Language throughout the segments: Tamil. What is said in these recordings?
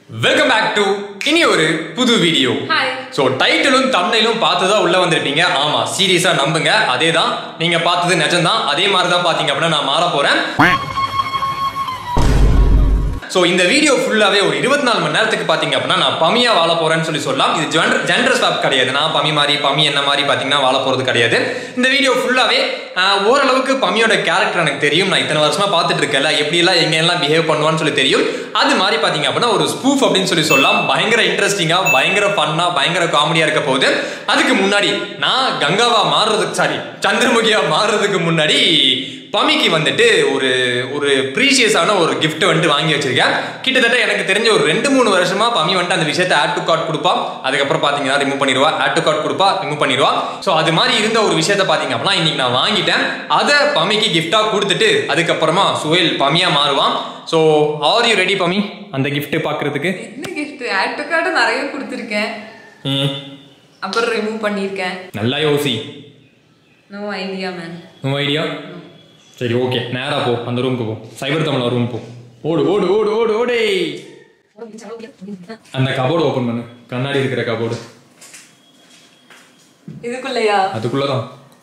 வெல்கம் பேக் டு இனி ஒரு புது வீடியோ ஹாய் ஸோ டைட்டிலும் தம்னையிலும் பார்த்து தான் உள்ள வந்திருப்பீங்க ஆமா சீரியஸா நம்புங்க அதே தான் நீங்க பார்த்தது நிஜம்தான் அதே மாதிரி தான் பார்த்தீங்க அப்படின்னா நான் மாற போறேன் ஸோ இந்த வீடியோ ஃபுல்லாகவே ஒரு இருபத்தி நாலு மணி நேரத்துக்கு பார்த்தீங்க அப்படின்னா நான் பமியா வாழ போறேன்னு சொல்லி சொல்லலாம் இது ஜெண்டர் ஜெண்டர் ஸ்வாப் கிடையாது நான் பமி மாதிரி பமி என்ன மாதிரி பார்த்தீங்கன்னா வாழ போறது கிடையாது இந்த வீடியோ ஃபுல்லாகவே ஓரளவுக்கு பமியோட கேரக்டர் எனக்கு தெரியும் நான் இத்தனை வருஷமா பார்த்துட்டு இருக்கல எப்படியெல்லாம் எங்க எல்லாம் பிஹேவ் பண்ணுவான்னு சொல்லி தெரியும் அது மாதிரி பார்த்தீங்க அப்படின்னா ஒரு ஸ்பூஃப் அப்படின்னு சொல்லி சொல்லலாம் பயங்கர இன்ட்ரெஸ்டிங்காக பயங்கர ஃபன்னாக பயங்கர காமெடியாக இருக்க போகுது அதுக்கு முன்னாடி நான் கங்காவா மாறுறதுக்கு சாரி சந்திரமுகியா மாறுறதுக்கு முன்னாடி பமிக்கு வந்துட்டு ஒரு ஒரு ப்ரீஷியஸான ஒரு gift வந்துட்டு வாங்கி வச்சிருக்கேன் கிட்டத்தட்ட எனக்கு தெரிஞ்ச ஒரு ரெண்டு மூணு வருஷமா பமி வந்துட்டு அந்த விஷயத்தை ஆட் டு கார்ட் கொடுப்பா அதுக்கப்புறம் பார்த்தீங்கன்னா ரிமூவ் பண்ணிடுவா ஆட் டு கார்ட் கொடுப்பா ரிமூவ் பண்ணிடுவா ஸோ அது மாதிரி இருந்த ஒரு விஷயத்த பார்த்தீங்க அப்படின்னா இன்னைக்கு நான் வாங்கிட்டேன் அதை பமிக்கு கிஃப்டாக கொடுத்துட்டு அதுக்கப்புறமா சுயல் பமியா மாறுவான் so are you ready Pammy அந்த gift பார்க்கறதுக்கு என்ன கிஃப்ட் ஆட் டு கார்டு நிறைய கொடுத்துருக்கேன் ம் அப்புறம் ரிமூவ் பண்ணியிருக்கேன் நல்லா யோசி no idea man no idea சரி ஓகே நேரா போ அந்த ரூமுக்கு போ சைபர் தமிழ் ரூம் போ ஓடு ஓடு ஓடு ஓடு ஓடே அந்த கபோர்டு ஓபன் பண்ணு கண்ணாடி இருக்கிற கபோர்டு இதுக்குள்ளயா அதுக்குள்ளதான்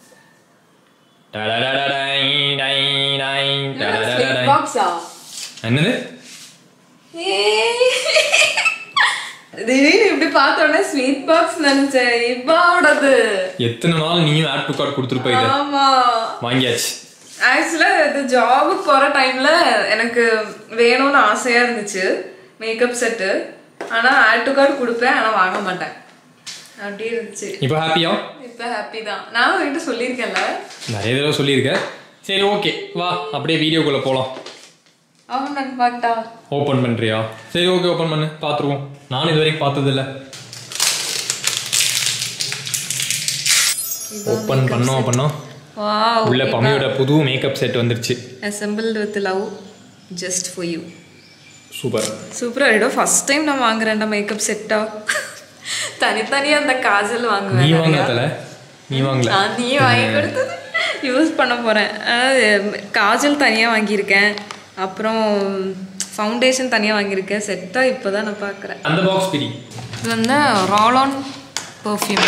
பாக்ஸா என்னது திடீர்னு இப்படி பார்த்த உடனே ஸ்வீட் பாக்ஸ் நினைச்சேன் இப்பாவோடது எத்தனை நாள் நீயும் ஆட் டு கார்டு கொடுத்துருப்ப இதை ஆமா வாங்கியாச்சு ஆக்சுவலா இது ஜாபுக்கு போற டைம்ல எனக்கு வேணும்னு ஆசையா இருந்துச்சு மேக்கப் செட்டு ஆனா ஆட் டு கார்டு கொடுப்பேன் ஆனா வாங்க மாட்டேன் அப்படி இருந்துச்சு இப்போ ஹாப்பியா இப்ப ஹாப்பி தான் நான் உங்ககிட்ட சொல்லியிருக்கேன்ல நிறைய தடவை சொல்லியிருக்க சரி ஓகே வா அப்படியே வீடியோக்குள்ள போலாம் அவன் நான் பாட்டா ஓப்பன் பண்றியா சரி ஓகே ஓப்பன் பண்ணு பார்த்துருவோம் நானும் இது வரைக்கும் பார்த்ததில்ல ஓப்பன் பண்ணோம் பண்ணோம் வாவ் உள்ள பம்மியோட புது மேக்கப் செட் வந்துருச்சு assembled with love just for you super சூப்பரா இடம் ஃபர்ஸ்ட் டைம் நான் வாங்குறேன்டா மேக்கப் செட்டா தனித்தனியா அந்த காஜல் நீ வாங்குவேன் வாங்கினதுல நீ வாங்கல நான் நீ வாங்கி கொடுத்தது யூஸ் பண்ண போறேன் அதாவது காஜல் தனியா வாங்கியிருக்கேன் அப்புறம் ஃபவுண்டேஷன் தனியா வாங்கியிருக்கேன் செட்டா இப்போதான் நான் பார்க்குறேன் அந்த பாக்ஸ் பிரி இது வந்து ராலான் பர்ஃப்யூம்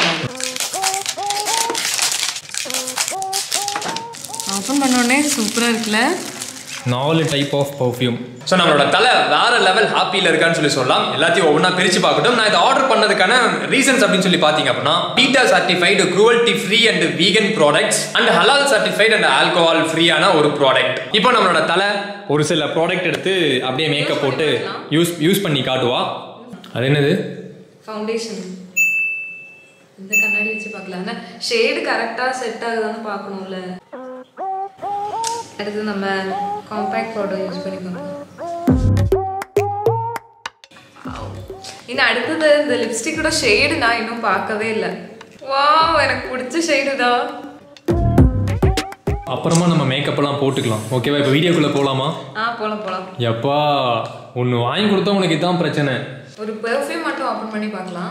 ஓப்பன் பண்ணோடனே சூப்பராக இருக்குல்ல நாலு டைப் ஆஃப் பர்ஃப்யூம் ஸோ நம்மளோட தலை வேற லெவல் ஹாப்பியில் இருக்கான்னு சொல்லி சொல்லலாம் எல்லாத்தையும் ஒவ்வொன்றா பிரித்து பார்க்கட்டும் நான் இதை ஆர்டர் பண்ணதுக்கான ரீசன்ஸ் அப்படின்னு சொல்லி பார்த்தீங்க அப்படின்னா PETA certified cruelty free and vegan products and ஹலால் சர்டிஃபைட் அண்ட் ஆல்கோஹால் ஃப்ரீயான ஒரு ப்ராடக்ட் இப்போ நம்மளோட தலை ஒரு சில ப்ராடக்ட் எடுத்து அப்படியே மேக்கப் போட்டு யூஸ் யூஸ் பண்ணி காட்டுவா அது என்னது ஃபவுண்டேஷன் இந்த கண்ணாடி வச்சு பார்க்கலாம் ஆனால் ஷேடு கரெக்டாக செட் ஆகுதான்னு பார்க்கணும்ல அடுத்து நம்ம காம்பேக்ட் பவுடர் யூஸ் பண்ணிக்கணும் இன்னும் அடுத்தது இந்த லிப்ஸ்டிக்கோட ஷேடு நான் இன்னும் பார்க்கவே இல்லை வாவ் எனக்கு பிடிச்ச ஷேடு தான் அப்புறமா நம்ம மேக்கப்லாம் போட்டுக்கலாம் ஓகேவா இப்போ வீடியோக்குள்ளே போகலாமா ஆ போலாம் போலாம் எப்பா ஒன்று வாங்கி கொடுத்தா உனக்கு இதான் பிரச்சனை ஒரு பெர்ஃப்யூம் மட்டும் ஓப்பன் பண்ணி பார்க்கலாம்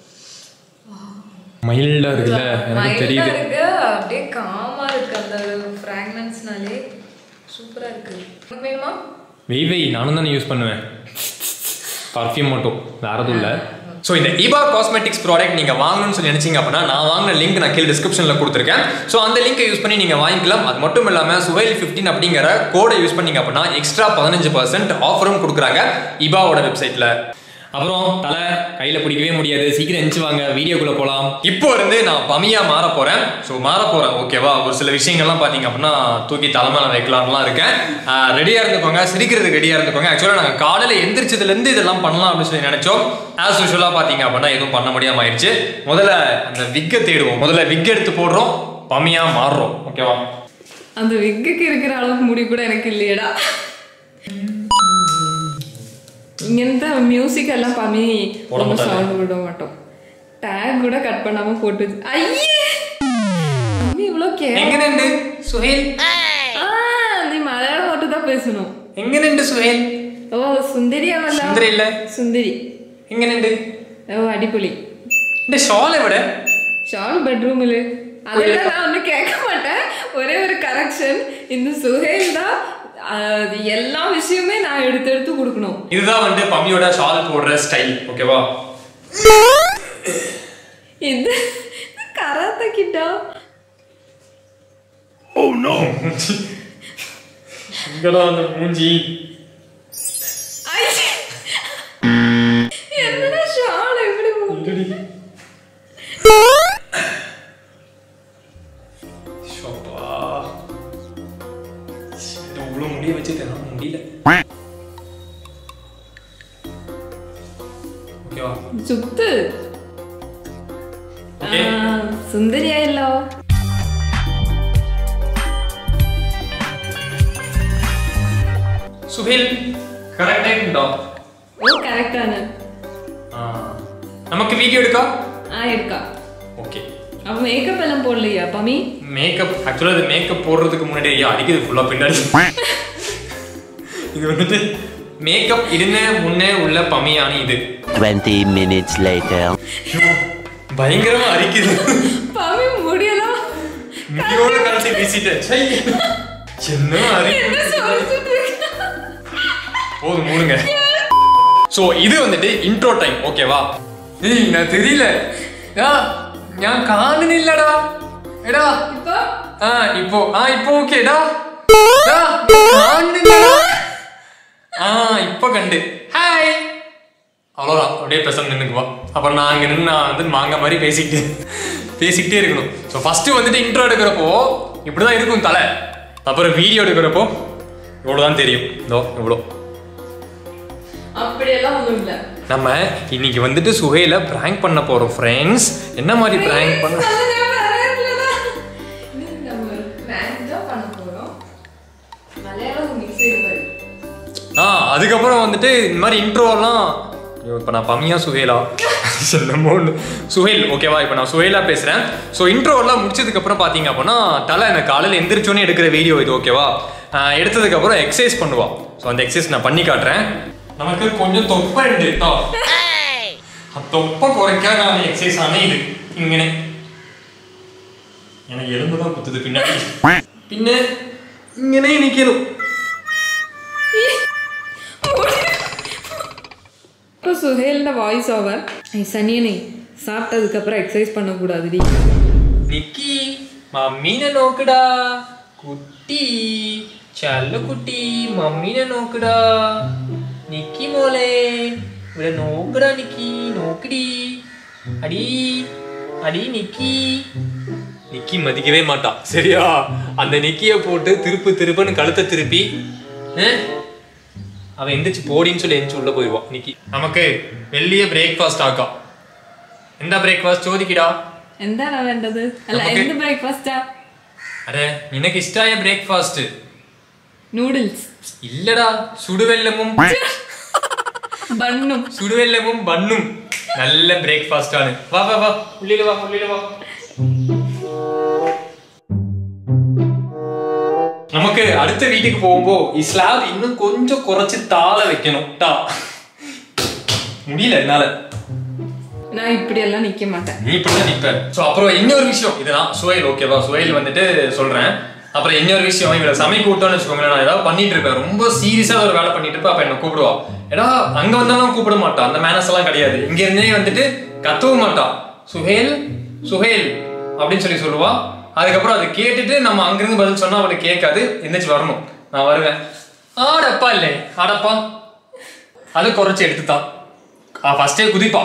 மைல்டாக இருக்குல்ல எனக்கு மைல்டா தெரியுது இருக்கு அப்படியே காமா இருக்கு அந்த ஃப்ராக்ரன்ஸ்னாலே சூப்பரா இருக்கு உனக்கு வேணுமா வெய் வெய் நானும் தானே யூஸ் பண்ணுவேன் பர்ஃப்யூம் மட்டும் வேற எதுவும் இல்லை ஸோ இந்த இபா காஸ்மெட்டிக்ஸ் ப்ராடக்ட் நீங்கள் வாங்கணும்னு சொல்லி நினைச்சீங்க அப்படின்னா நான் வாங்கின லிங்க் நான் கீழே டிஸ்கிரிப்ஷனில் கொடுத்துருக்கேன் ஸோ அந்த லிங்கை யூஸ் பண்ணி நீங்கள் வாங்கிக்கலாம் அது மட்டும் இல்லாமல் சுவைல் ஃபிஃப்டீன் அப்படிங்கிற கோடை யூஸ் பண்ணீங்க அப்படின்னா எக்ஸ்ட்ரா பதினஞ்சு பர்சன்ட் ஆஃபரும் கொடுக்குறாங்க இபாவோட வெப்சைட்டில் அப்புறம் தலை கையில் பிடிக்கவே முடியாது சீக்கிரம் எந்திச்சு வாங்க வீடியோக்குள்ளே போகலாம் இப்போ இருந்து நான் பமியா மாற போகிறேன் ஸோ மாற போகிறேன் ஓகேவா ஒரு சில விஷயங்கள்லாம் பார்த்தீங்க அப்படின்னா தூக்கி தலைமையில வைக்கலாம்லாம் இருக்கேன் ரெடியாக இருந்துக்கோங்க சிரிக்கிறதுக்கு ரெடியாக இருந்துக்கோங்க ஆக்சுவலாக நாங்கள் காலையில் எந்திரிச்சதுலேருந்து இதெல்லாம் பண்ணலாம் அப்படின்னு சொல்லி நினச்சோம் ஆஸ் யூஷுவலாக பார்த்தீங்க அப்படின்னா எதுவும் பண்ண முடியாமல் ஆயிடுச்சு முதல்ல அந்த விக்கை தேடுவோம் முதல்ல விக் எடுத்து போடுறோம் பமியா மாறுறோம் ஓகேவா அந்த விக்குக்கு இருக்கிற அளவுக்கு முடி கூட எனக்கு இல்லையடா இங்கேருந்து மியூசிக் எல்லாம் பண்ணி போட ரொம்ப மாட்டாங்க. சவுண்ட் விட மாட்டோம் டேக் கூட கட் பண்ணாம போட்டு வச்சு- ஐயே மம்மி இவ்வளோ கே எங்க நின்று சுஹேல் ஆ, நீ மலையாளம் மட்டும் தான் பேசணும் எங்க நின்று சுஹேல் ஓ சுந்தரியா நல்லா சுந்தரி இல்ல சுந்தரி எங்க நின்று ஓ அடிப்பொலி இந்த ஷாலை விட ஷால் பெட்ரூமில் அதெல்லாம் நான் ஒன்றும் கேட்க மாட்டேன் ஒரே ஒரு கரெக்ஷன் இந்த சுஹேல் தான் அது எல்லா விஷயமே நான் எடுத்து எடுத்து கொடுக்கணும் இதுதான் வந்து பம்மியோட ஷால் போடுற ஸ்டைல் ஓகேவா இது கராத்த கிட்டா இங்கதான் அந்த மூஞ்சி ஐ! என்னடா ஷால் எப்படி போகுது? ஷோப்பா. இது இவ்வளவு முடிய வச்சு தர முடியல ஓகேவா சுத்து Okay. ആ, സുന്ദരിയായല്ലോ സുഹേൽ കറക്റ്റ് ആയിട്ടുണ്ടോ ഓ കറക്റ്റ് ആണ് ആ നമുക്ക് വീഡിയോ എടുക്കാം ആ എടുക്കാം ஓகே അപ്പൊ മേക്കപ്പ് എല്ലാം പോടலையா പമി மேக்கப் ஆக்சுவலாக அது மேக்கப் போடுறதுக்கு முன்னாடி ஐயா அடிக்குது ஃபுல்லாக பின்னாடி இது வந்துட்டு மேக்கப் இடுன முன்னே உள்ள பமியான இது 20 minutes later. பயங்கரமா அரிக்குது പമി മുടിയല്ലോ முடியோட கடைசி பேசிட்டேன் சை. என்ன அரி എന്നെ ചോദിച്ചിട്ട് போதும் மூடுங்க ஸோ இது வந்துட்டு இன்ட்ரோ டைம் ஓகேவா ஏய் நான் தெரியல ஆ நான் காணுனில்லடா எடா ഇപ്പൊ ஆ இப்போ ஆ இப்போ ஓகேடா டா, காணுனில்லடா ஆ இப்போ கண்டு ஹாய் அவ்வளோதான் அப்படியே பேசாம நின்னுக்குவா அப்புறம் நான் அங்கே நின்று நான் வந்து மாங்க மாதிரி பேசிக்கிட்டு பேசிக்கிட்டே இருக்கணும் ஸோ ஃபஸ்ட்டு வந்துட்டு இன்ட்ரோ எடுக்கிறப்போ இப்படி தான் இருக்கும் தலை அப்புறம் வீடியோ எடுக்கிறப்போ இவ்வளோ தான் தெரியும் இதோ இவ்வளோ அப்படியெல்லாம் ஒண்ணும் இல்ல நம்ம இன்னைக்கு வந்துட்டு சுகையில பிராங்க் பண்ண போறோம் ஃப்ரெண்ட்ஸ் என்ன மாதிரி பிராங்க் பண்ண അത് ഞാൻ പറയാറില്ലടാ. ഇനി നമ്മ ഒരു prank தான் பண்ண போறோம். மலையாளம் mix ചെയ്ത് வரும். ஆ அதுக்கப்புறம் வந்துட்டு இந்த மாதிரி இன்ட்ரோலாம் இப்போ நான் பம்மியா சுஹேலா என்னமோ ஒண்ணு. சுஹேல் ஓகேவா இப்போ நான் சுஹேலா பேசுகிறேன் ஸோ இன்ட்ரோலாம் முடிச்சதுக்கப்புறம் பார்த்தீங்க அப்படின்னா தலை எனக்கு காலையில் எந்திரிச்சோன்னே எடுக்கிற வீடியோ இது ஓகேவா ஆஹ் எடுத்ததுக்கப்புறம் எக்ஸசைஸ் பண்ணுவா ஸோ அந்த எக்ஸசைஸ் நான் பண்ணி காட்டுறேன் நமக்கு கொஞ்சம் தொப்பை ഉണ്ട് കേട്ടോ தொப்பை குறைக்க நான் எக்ஸசைஸ் ஆனே இது இങ്ങനെ எனக்கு எலும்பு தான் குத்துது பின்னாடி பின்ன இങ്ങനെ நிக்கணும் இப்போ சுஹேலிന്റെ வாய்ஸ் ஓவர் சனியனை சாப்பிட்டதுக்கு அப்புறம் எக்ஸசைஸ் பண்ணக்கூடாதுடி നിക്കി മമ്മീനെ നോക്കടാ കുട്ടി ചല്ല കുട്ടി മമ്മീനെ നോക്കടാ നിക്കി മോളെ ഇവിടെ നോക്കടാ നിക്കി നോക്കടി അടി അടി നിക്കി நிக்கி மதிக்கவே மாட்டான் சரியா அந்த நிக்கிய போட்டு திருப்பு திருப்புன்னு கழுத்தை திருப்பி அஹ், அவன் எந்திரிச்சு போடின்னு சொல்லி எந்திரிச்சு உள்ள போயிடுவான் நிக்கி நமக்கு വെള്ളിയ ബ്രേക്ക്ഫാസ്റ്റ് ആക്കാം എന്താ ബ്രേക്ക്ഫാസ്റ്റ് ചോദിക്കടാ എന്താണ് വേണ്ടത് അല്ല നമുക്ക് എന്ത് ബ്രേക്ക്ഫാസ്റ്റാ അരെ നിനക്ക് ഇഷ്ടായ ബ്രേക്ക്ഫാസ്റ്റ് നൂഡിൽസ് ഇല്ലടാ സുടുവെല്ലമും ബണ്ണും സുടുവെല്ലമും ബണ്ണും നല്ല ബ്രേക്ക്ഫാസ്റ്റ് ആണ് വാ വാ വാ ഉള്ളില് വാ ഉള്ളില് വാ നമുക്ക് അടുത്ത വീട്ടിലേക്ക് പോകുമ്പോ ഈ സ്ലാബ് இன்னும் கொஞ்சம் കുറച്ച് താഴെ വെക്കണം ടാ முடியல என்னால நான் இப்படியெல்லாம் நிக்க மாட்டேன் நீ இப்படிதான் நிப்ப சோ அப்புறம் இன்னொரு விஷயம் இதுதான் சுவைல் ஓகேவா சுவைல் வந்துட்டு சொல்றேன் அப்புறம் இன்னொரு விஷயம் இவளை சமைக்க விட்டோம்னு வச்சுக்கோங்களேன் நான் ஏதாவது பண்ணிட்டு இருப்பேன் ரொம்ப சீரியஸா ஒரு வேலை பண்ணிட்டு இருப்பேன் அப்ப என்ன கூப்பிடுவா ஏடா அங்க வந்தாலும் கூப்பிட மாட்டா அந்த மேனஸ் எல்லாம் கிடையாது இங்க இருந்தே வந்துட்டு கத்தவும் மாட்டா சுஹேல் சுஹேல் அப்படின்னு சொல்லி சொல்லுவா அதுக்கப்புறம் அதை கேட்டுட்டு நம்ம அங்கிருந்து பதில் சொன்னா அவளுக்கு கேட்காது எந்திரிச்சு வரணும் நான் வருவேன் ஆடப்பா இல்லை ஆடப்பா அது குறைச்சு எடுத்துதான் ஃபர்ஸ்டே குதிப்பா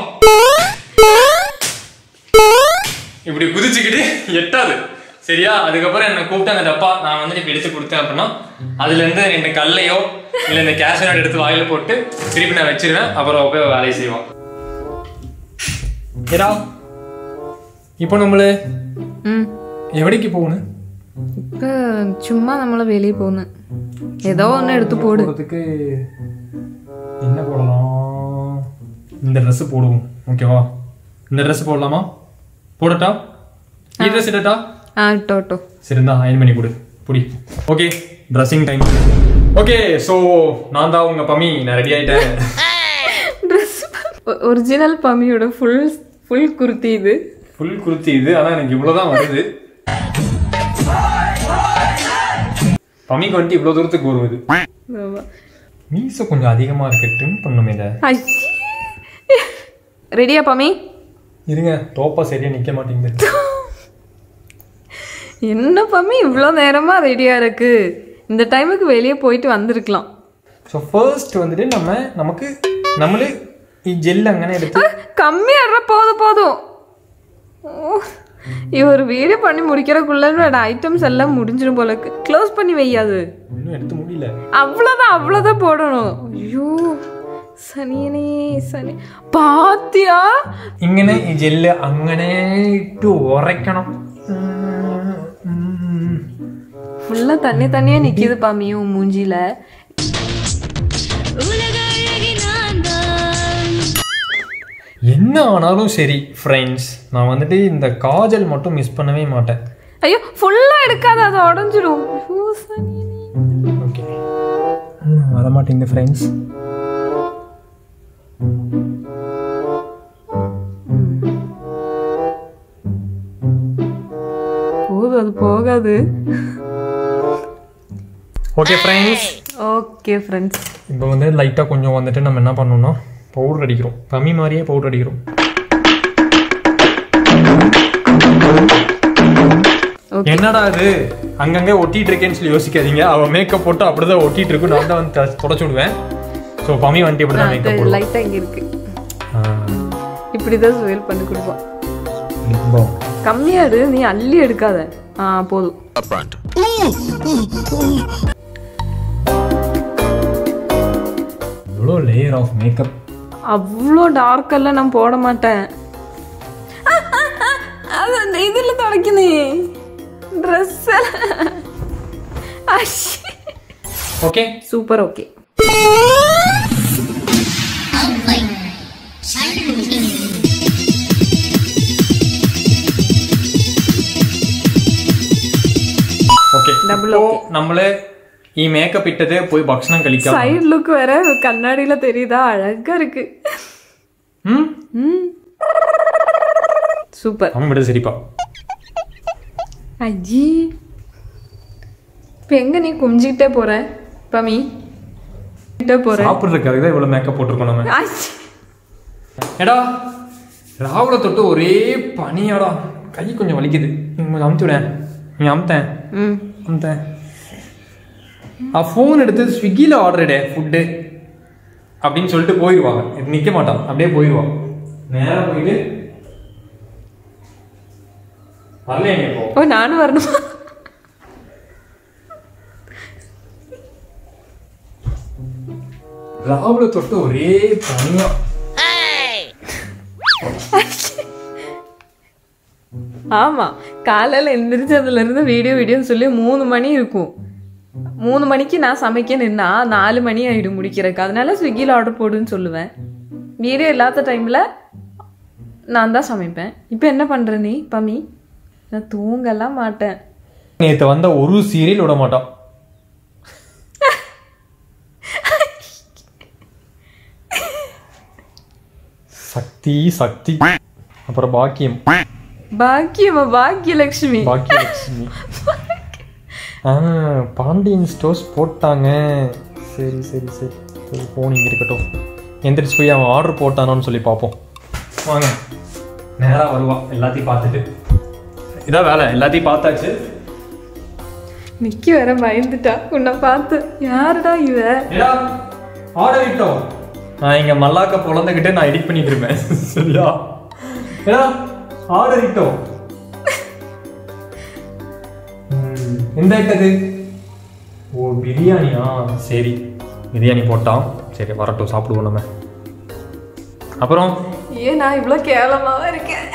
இப்படி குதிச்சுக்கிட்டு எட்டாது சரியா அதுக்கப்புறம் என்ன கூப்பிட்டு அந்த டப்பா நான் வந்துட்டு இப்படி எடுத்து கொடுத்தேன் அப்படின்னா அதுல இருந்து ரெண்டு கல்லையோ இல்ல இந்த கேஷ் நோட் எடுத்து வாயில போட்டு திருப்பி நான் வச்சிருவேன் அப்புறம் அவ போய் வேலையை செய்வான் ஏடா இப்போ நம்மள് എവിടേക്ക് പോണ് ഇപ്പൊ ചുമ്മാ നമ്മള് വെളിയിൽ പോകുന്നു ഏതോ ഒന്ന് എടുത്ത് പോട് போறதுக்கு என்ன போடலாம் இந்த Dress போடுவோம் ஓகேவா இந்த Dress போடலாமா போடட்டா ഈ Dress ഇടട്ടാ ആ ഇട്ടോ ഇട്ടോ சரி இருந்தா அயன் பண்ணி கொடு புடி okay dressing time okay so நான் தான் உங்க பமி நான் ரெடி ஆயிட்டேன் ഡ്രസ് ഒറിജിനൽ പമ്മിയുടെ ഫുൾ ഫുൾ കുർത്തി ഇത് ஃபுல் குர்த்தி இது ஆனா எனக்கு இவ்வளவுதான் வருது பம்மிக்கு வந்துட்டு இவ்வளோ தூரத்துக்கு வருவது மீசை கொஞ்சம் அதிகமாக இருக்கு ட்ரிம் பண்ணுமே இதை ரெடியா பாமி இருங்க தோப்பா சரியா நிற்க மாட்டேங்குது என்ன பாமி இவ்வளோ நேரமா ரெடியா இருக்கு இந்த டைமுக்கு வெளியே போயிட்டு வந்திருக்கலாம் ஸோ ஃபர்ஸ்ட் வந்துட்டு நம்ம நமக்கு நம்மளே ஜெல் அங்கனே எடுத்து கம்மியாடுற போதும் போதும் ஓ, இவர் வீடியோ பண்ணி முடிக்கிறக்குள்ள ஐட்டம்ஸ் எல்லாம் முடிஞ்சிடும் போல இருக்கு க்ளோஸ் பண்ணி வையாது இன்னும் எடுத்து முடியல அவ்வளோதான் அவ்வளோதான் போடணும் ஐயோ சனியனே சனி பாத்தியா ഇങ്ങനെ ഈ ജെല്ല് അങ്ങനെ ഇട്ട് ഉറയ്ക്കണം ஃபுல்லாக தண்ணி தண்ணியாக நிற்கிது பாமி உன் மூஞ்சில என்ன ஆனாலும் சரி ஃப்ரெண்ட்ஸ் நான் வந்துட்டு இந்த காஜல் மட்டும் மிஸ் பண்ணவே மாட்டேன் ஐயோ ஃபுல்லாக எடுக்காத அது உடஞ்சிடும் ஐயோ சனியனே ஓகே வர மாட்டேங்குது ஃப்ரெண்ட்ஸ் போதும் அது போகாது ஓகே ஃப்ரெண்ட்ஸ் ஓகே ஃப்ரெண்ட்ஸ் இப்போ வந்து லைட்டாக கொஞ்சம் வந்துட்டு நம்ம என்ன பண்ணணும்னா பவுடர் அடிக்கிறோம் கம்மி மாதிரியே பவுடர் அடிக்கிறோம் என்னடா இது அங்கங்கே ஒட்டிட்டு இருக்கேன்னு சொல்லி யோசிக்காதீங்க அவ மேக்கப் போட்டு அப்படிதான் ஒட்டிட்டு இருக்கு நான் தான் வந்து த- தொடச்சு விடுவேன் ஸோ பம்மி வந்துட்டு இப்படி தான் மேக்கப் போடுவோம் லைட்டாக இங்கே இருக்கு இப்படி தான் சுயல் பண்ணி கொடுப்போம் கம்மியாடு நீ அள்ளி எடுக்காத ஆ போதும் இவ்வளோ லேயர் ஆஃப் மேக்கப் அவ்வளோ டார்க்கெல்லாம் நான் போட மாட்டேன் அது அந்த இதில் தொடக்கினே dress okay super okay okay Double ഇപ്പോ നമ്മള് ഈ മേക്കപ്പ് ഇട്ടത് പോയി ഭക്ഷണം കഴിക്കാം சைடு லுக் வேற கண்ணாடியில தெரியுதா அழகா இருக்கு ம் ம் சூப்பர் அவன் விட சரிப்பா அஜி இப்போ எங்க நீ குமிஞ்சிக்கிட்டே போற பமி கிட்ட போற சாப்பிட்றதுக்காக தான் இவ்வளோ மேக்கப் போட்டிருக்கோம் நம்ம அஜி. எடா ராகுல தொட்டு ஒரே பனியாடா கை கொஞ்சம் வலிக்குது நீ கொஞ்சம் அமுத்தி விட நீ அமுத்தேன் ம் அமுத்தேன் ஆ ஃபோன் எடுத்து ஸ்விக்கியில் ஆர்டர் எடு ஃபுட்டு அப்படின்னு சொல்லிட்டு போயிடுவாங்க இது நிற்க மாட்டான் அப்படியே போயிடுவான் நேராக போயிட்டு வரலையே இப்போ ஓ நானும் வரணுமா ராகுல தொட்டு ஒரே பனியா ஆமா காலையில எந்திரிச்சதுல இருந்து வீடியோ வீடியோன்னு சொல்லி மூணு மணி இருக்கும் மூணு மணிக்கு நான் சமைக்க நின்னா நாலு மணி ஆயிடும் முடிக்கிறதுக்கு அதனால ஸ்விக்கியில் ஆர்டர் போடுன்னு சொல்லுவேன் வீடியோ இல்லாத டைம்ல நான் தான் சமைப்பேன் இப்போ என்ன பண்ற நீ பமி நான் தூங்கலாம் மாட்டேன் நேற்று வந்த ஒரு சீரியல் விட மாட்டான் சக்தி சக்தி அப்புறம் பாக்கியம் பாக்கியமா பாக்கியலட்சுமி பாக்கியலட்சுமி ஆ பாண்டியன் ஸ்டோர்ஸ் போட்டாங்க சரி சரி சரி சரி போன் இங்கே இருக்கட்டும் எந்திரிச்சு போய் அவன் ஆர்டர் போட்டானான்னு சொல்லி பார்ப்போம் வாங்க நேராக வருவா எல்லாத்தையும் பார்த்துட்டு இதான் வேலை எல்லாத்தையும் பார்த்தாச்சு நிக்கி வேற பயந்துட்டா உன்னை பார்த்து யாருடா இவ ஏடா ஆர்டர் இட்டோம் நான் இங்க மல்லாக்க பொழந்துக்கிட்டு நான் எடிட் பண்ணிட்டு இருப்பேன் சரியா ஏடா ஆர்டர் இட்டோம் ம், எந்த இட்டது ஓ பிரியாணியா சரி பிரியாணி போட்டான் சரி வரட்டும் சாப்பிடுவோம் நம்ம அப்புறம் ஏன் நான் இவ்வளோ கேவலமாவா இருக்கேன்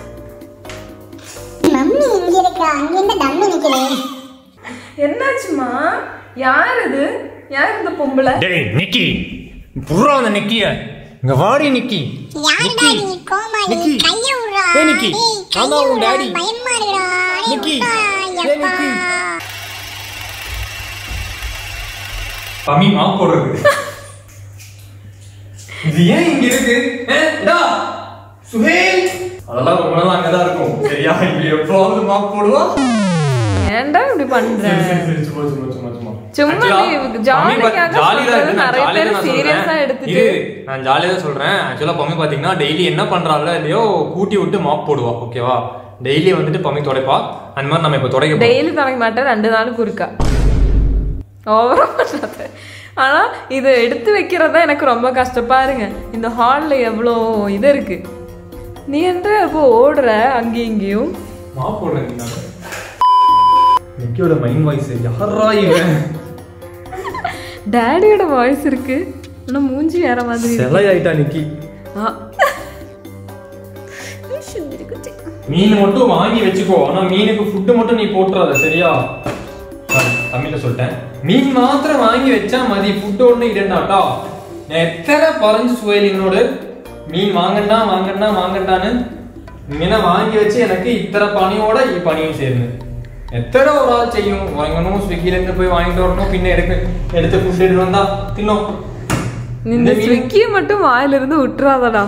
மம்மி இங்க இருக்கா அங்கிருந்து டம்மி நிக்குது என்னாச்சுமா யார் இது யார் இந்த பொம்பளை டேய் நிக்கி புறா அந்த நிக்கிய இங்க வாடி நிக்கி யாருடா நீ கோமாளி நிக்கி. கைய விடுறா ஏய், நிக்கி. டேய், நான் தான் கைய உன் விடுறா. daddy. பயமா இருக்குடா டேய், நிக்கி. விட்றா, ஏய், யப்பா. நிக்கி. பமி மாப் போடுறது இது ஏன் இங்க இருக்கு ஏ, டா, சுஹேல் அதெல்லாம் ரொம்ப நாள் அங்கதான் இருக்கும் சரியா இப்ப எப்பவாவது மாப் போடுவா ஏன்டா இப்படி பண்ற சும்மா சும்மா சும்மா சும்மா சும்மா Actually, நீ பம்மி ஜாலிக்காக பா- ஜாலியா சொல்றது இருக்கு, நான் நிறைய ஜாலியா பேர் தான் serious ஆ சொல்றேன். எடுத்துட்டு- இரு, நான் ஜாலியா தான் சொல்றேன் ஆக்சுவலா பம்மி பாத்தீங்கன்னா டெய்லி என்ன பண்றாளோ இல்லையோ கூட்டி விட்டு மாப் போடுவா ஓகேவா டெய்லி வந்துட்டு பம்மி துடைப்பா அந்த மாதிரி நம்ம இப்ப துடைக்க போறோம். டெய்லி தொடங்க மாட்டேன் ரெண்டு நாளுக்கு ஒருக்கா ஓவரா பண்ணாத ஆனா இது எடுத்து வைக்கிறது தான் எனக்கு ரொம்ப கஷ்டம் பாருங்க இந்த ஹால்ல எவ்வளோ இது இருக்கு நீ என்ன இப்போ ஓடுற அங்கேயும் இங்கேயும் மாப் போடுறேன் நீ நானு. நிக்கியோட மைண்ட் வாய்ஸ் யாரா இவன் டேடியோட வாய்ஸ் இருக்கு ஆனா மூஞ்சி வேற மாதிரி இருக்கு. சிலை ஆயிட்டா நிக்கி ஆ. மீன் மட்டும் வாங்கி வச்சுக்கோ ஆனா மீனுக்கு ஃபுட்டு மட்டும் நீ போட்டுறாத சரியா சாரி, தமிழ்ல சொல்லிட்டேன் மீன் மாத்திரம் வாங்கி வச்சா மதி ஃபுட்டு ஒண்ணு இடண்டாட்டா நான் எத்தனை பறஞ்சு சுவையிலினோடு மீன் வாங்கண்டா வாங்கண்டா வாங்கண்டான்னு மீனை வாங்கி வச்சு எனக்கு இத்தனை பணியோட இ பணியும் சேர்ந்து எத்தனை ஒரு ஆள் செய்யும் வாங்கணும் ஸ்விக்கில இருந்து போய் வாங்கிட்டு வரணும் பின்ன எடுக்க எடுத்து ஃபுட் எடுத்து வந்தா தின்னோம் இந்த ஸ்விக்கியை மட்டும் வாயிலிருந்து விட்டுறாதடா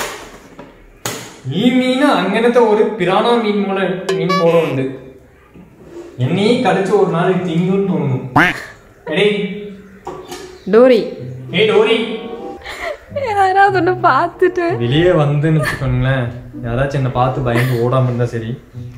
ഈ മീന് അങ്ങനത്തെ ഒരു പിറാണ മീൻ പോലെ മീൻ പോലെ ഉണ്ട് എന്നെ ഈ കളിച്ച് ഒരു നാൾ തിങ്ങും തോന്നുന്നു എടേ டோரி ഏ ഡോറി யாராவது ஒன்று பார்த்துட்டு வெளியே வந்துன்னு வச்சுக்கோங்களேன் யாராச்சும் என்ன பார்த்து பயந்து ஓடாம இருந்தா சரி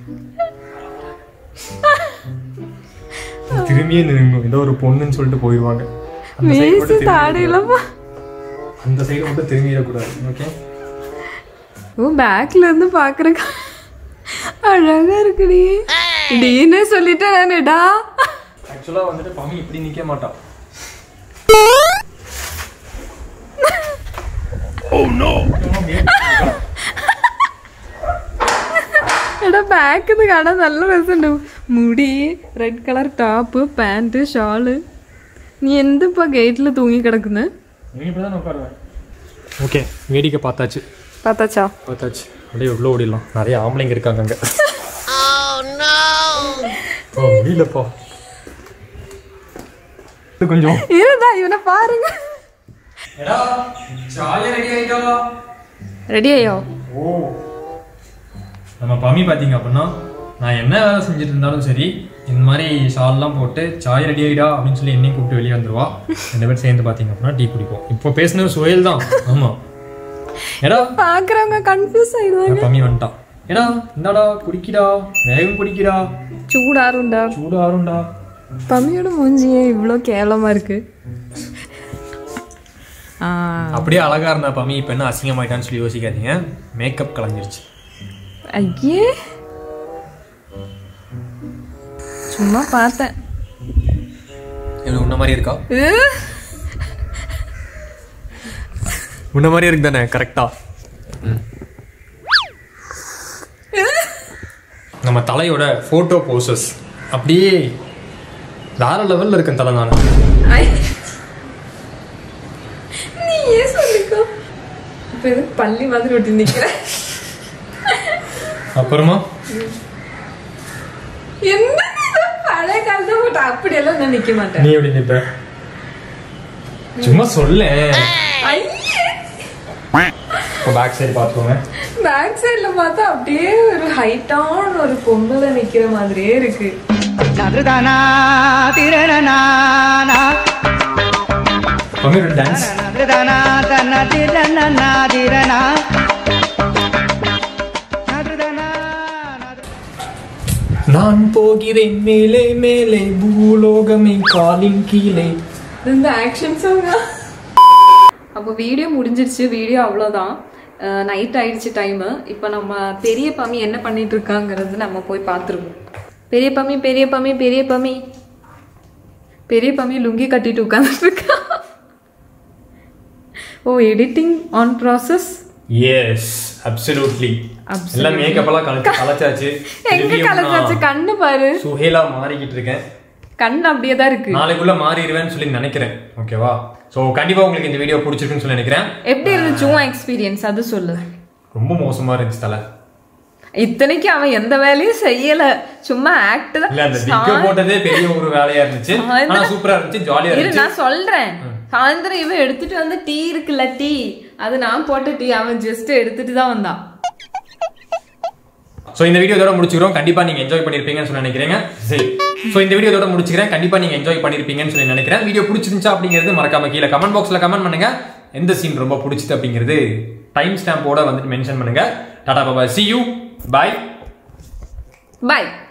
திரும்பியே நெருங்கும் ஏதோ ஒரு பொண்ணுன்னு சொல்லிட்டு போயிடுவாங்க அந்த side மீசு மட்டும் திரும்பி- தாடியிலமா அந்த சைடு மட்டும் திரும்பிடக்கூடாது ஓகே ஓ பேக்ல இருந்து பாக்குறக்கு அழகா இருக்குடி டீனே சொல்லிட்டேன் நானுடா ஆக்சுவலா வந்துட்டு பம்மி இப்படி நிக்க மாட்டான் എടാ ബാക്ക് ഇത് കാണാൻ നല്ല രസമുണ്ട് മുടി red colour top pant shawl നീ എന്തിപ്പോ ഗേറ്റിൽ തൂങ്ങി കിടക്കുന്നത് நீ இப்படிதான் உட்காருவேன் ஓகே வேடிக்கை பார்த்தாச்சு பார்த்தாச்சா பார்த்தாச்சு அப்படியே உள்ள ஓடிடலாம் நிறைய ஆம்பளைங்க இருக்காங்க அங்க ஓ முடியலப்பா இது கொஞ்சம் இருடா இவனை பாருங்க எடா ஜாலியா ரெடி ஆயிட்டா ரெடி ஆயோ ஓ நம்ம பம்மி பார்த்தீங்க அப்படின்னா நான் என்ன வேலை செஞ்சுட்டு இருந்தாலும் சரி இந்த மாதிரி ஷால்லாம் போட்டு சாய் ரெடி ஆயிடா அப்படின்னு சொல்லி என்னையும் கூப்பிட்டு வெளியே வந்துருவா ரெண்டு பேரும் சேர்ந்து பார்த்தீங்க அப்படின்னா டீ குடிப்போம் இப்போ பேசுனது சுயல் தான் ஆமா எடா பாக்குறவங்க கன்ஃபியூஸ் ஆயிடுவாங்க என் பம்மி வந்துட்டான் எடா இந்தாடா குடிக்கிடா வேகம் குடிக்கிடா சூடாருண்டா சூடு ஆறும்டா பம்மியோட மூஞ்சியே இவ்வளோ கேவலமா இருக்கு ஆ அப்படியே அழகா இருந்தா பம்மி இப்போ என்ன அசிங்கமாயிட்டான்னு சொல்லி யோசிக்காதீங்க மேக்கப் கலைஞ்சிருச்சு ஐயே சும்மா பார்த்தேன் இது உன்ன மாதிரி இருக்கா உ, உன்ன மாதிரி இருக்கு தானே கரெக்டா நம்ம தலையோட போட்டோ போசஸ் அப்படியே வேற லெவல்ல இருக்கேன் தலை நான் ஐ. நீ ஏன் சொல்லிக்கோ இப்ப எதுக்கு பள்ளி மாதிரி ஒட்டி நிக்கிற அப்புறமா என்ன இது? பழைய காலத்தை போட்டு அப்படியெல்லாம் நான் நிக்க மாட்டேன் நீ எப்படி நிப்ப சும்மா சொல்லேன் ஐயே இப்போ பேக் சைடு பார்த்துக்கோங்க பேக் சைடுல பார்த்தா அப்படியே ஒரு ஹைட்டான ஒரு பொம்பளை நிக்கிற மாதிரியே இருக்கு நதுதானா திரணனானா பம்மியோட டான்ஸ் நதுதானா தன திரணனா திரணா நதுதானா நான் போகிறேன் மேலே மேலே பூலோகமே காலின் கீழே இது இந்த ஆக்ஷன் சாங்கா அப்போ வீடியோ முடிஞ்சிருச்சு வீடியோ அவ்வளோதான் நைட் ஆயிடுச்சு டைமு இப்போ நம்ம பெரிய பம்மி என்ன பண்ணிட்டு இருக்காங்கிறது நம்ம போய் பார்த்துருவோம் பெரிய பம்மி பெரிய பம்மி பெரிய பம்மி பெரிய பம்மி லுங்கி கட்டிட்டு உட்காந்துட்டு இருக்கா ஓ editing on process yes absolutely Absolutely. எல்லாம் மேக்கப் எல்லாம் கலச்சு கலச்சாச்சு எங்க திரும்பியும் கலச்சாச்சு நான் கண்ணு பாரு சுஹேலா மாறிக்கிட்டு இருக்கேன் கண் அப்படியே தான் இருக்கு நாளைக்குள்ள மாறிடுவேன்னு சொல்லி நினைக்கிறேன் ஓகேவா சோ கண்டிப்பா உங்களுக்கு இந்த வீடியோ பிடிச்சிருக்குன்னு சொல்லி நினைக்கிறேன் எப்படி இருந்துச்சு உன் எக்ஸ்பீரியன்ஸ் அது சொல்லு ரொம்ப மோசமா இருந்துச்சு தலை இத்தனைக்கு அவன் எந்த வேலையும் செய்யல சும்மா ஆக்ட் இல்ல அந்த விக்க போட்டதே பெரிய ஒரு வேலையா இருந்துச்சு ஆனா சூப்பரா இருந்துச்சு ஜாலியா இரு இருந்துச்சு நான் சொல்றேன் சாயந்தரம் இவன் எடுத்துட்டு வந்து டீ இருக்குல்ல டீ அது நான் போட்ட டீ அவன் ஜஸ்ட் எடுத்துட்டு தான் வந்தான் ஸோ இந்த வீடியோ இதோட முடிச்சுக்கிறோம் கண்டிப்பா நீங்க என்ஜாய் பண்ணிருப்பீங்கன்னு சொல்லி நினைக்கிறேங்க சரி ஸோ இந்த வீடியோ இதோட முடிச்சுக்கிறேன் கண்டிப்பா நீங்க என்ஜாய் பண்ணிருப்பீங்கன்னு சொல்லி நினைக்கிறேன் வீடியோ பிடிச்சிருந்துச்சா அப்படிங்கிறது மறக்காம கீழே கமெண்ட் பாக்ஸ்ல கமெண்ட் பண்ணுங்க எந்த சீன் ரொம்ப பிடிச்சது அப்படிங்கிறது டைம் ஸ்டாம்போட வந்துட்டு மென்ஷன் பண்ணுங்க டாடா பாபா சி யூ பாய் பாய்